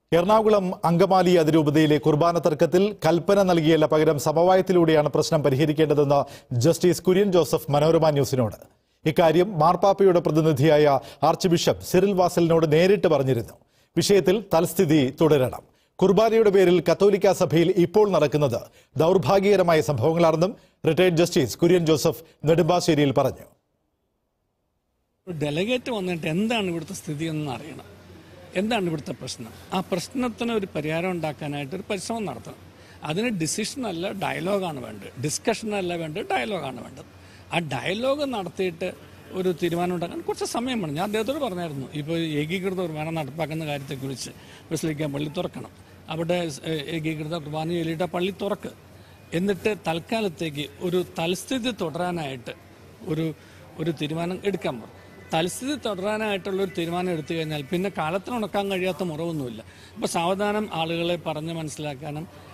എറണാകുളം അങ്കമാലി അതിരൂപതയിലെ കുർബാന തർക്കത്തിൽ കൽപ്പന നൽകിയല്ല പകരം സമവായത്തിലൂടെയാണ് പ്രശ്നം പരിഹരിക്കേണ്ടതെന്ന് ജസ്റ്റിസ് കുര്യൻ ജോസഫ് മനോരമ ന്യൂസിനോട് ഇക്കാര്യം മാർപ്പാപ്പയുടെ പ്രതിനിധിയായ ആർച്ച് ബിഷപ്പ് സിറിൽ വാസലിനോട് നേരിട്ട് പറഞ്ഞിരുന്നു വിഷയത്തിൽ തൽസ്ഥിതി തുടരണം കുർബാനയുടെ പേരിൽ കത്തോലിക്ക സഭയിൽ ഇപ്പോൾ നടക്കുന്നത് ദൗർഭാഗ്യകരമായ സംഭവങ്ങളാണെന്നും റിട്ടയർഡ് ജസ്റ്റിസ് കുര്യൻ ജോസഫ് നെടുമ്പാശ്ശേരിയിൽ പറഞ്ഞു ഒരു ഡെലഗേറ്റ് വന്നിട്ട് എന്താണ് ഇവിടുത്തെ സ്ഥിതി എന്ന് അറിയണം എന്താണ് ഇവിടുത്തെ പ്രശ്നം ആ പ്രശ്നത്തിന് ഒരു പരിഹാരം ഉണ്ടാക്കാനായിട്ട് ഒരു പരിശ്രമം നടത്തണം അതിന് ഡിസിഷൻ അല്ല ഡയലോഗാണ് വേണ്ടത് ഡിസ്കഷൻ അല്ല വേണ്ടത് ഡയലോഗാണ് വേണ്ടത് ആ ഡയലോഗ് നടത്തിയിട്ട് ഒരു തീരുമാനം ഉണ്ടാക്കാൻ കുറച്ച് സമയം വേണം ഞാൻ അദ്ദേഹത്തോട് പറഞ്ഞായിരുന്നു ഇപ്പോൾ ഏകീകൃത കുർബാന നടപ്പാക്കുന്ന കാര്യത്തെക്കുറിച്ച് ബസ്ലിക്കാൻ പള്ളി തുറക്കണം അവിടെ ഏഹ്, ഏകീകൃത കുർബാന ചൊല്ലിയിട്ട് ആ പള്ളി തുറക്ക് എന്നിട്ട് തൽക്കാലത്തേക്ക് ഒരു തൽസ്ഥിതി തുടരാനായിട്ട് ഒരു ഒരു തീരുമാനം എടുക്കാൻ പറഞ്ഞു തൽസ്ഥിതി തുടരാനായിട്ടുള്ള ഒരു തീരുമാനം എടുത്തു കഴിഞ്ഞാൽ പിന്നെ കാലത്തിന് ഉണക്കാൻ കഴിയാത്ത മുറവൊന്നുമില്ല അപ്പോൾ സാവധാനം ആളുകളെ പറഞ്ഞ് മനസ്സിലാക്കാനും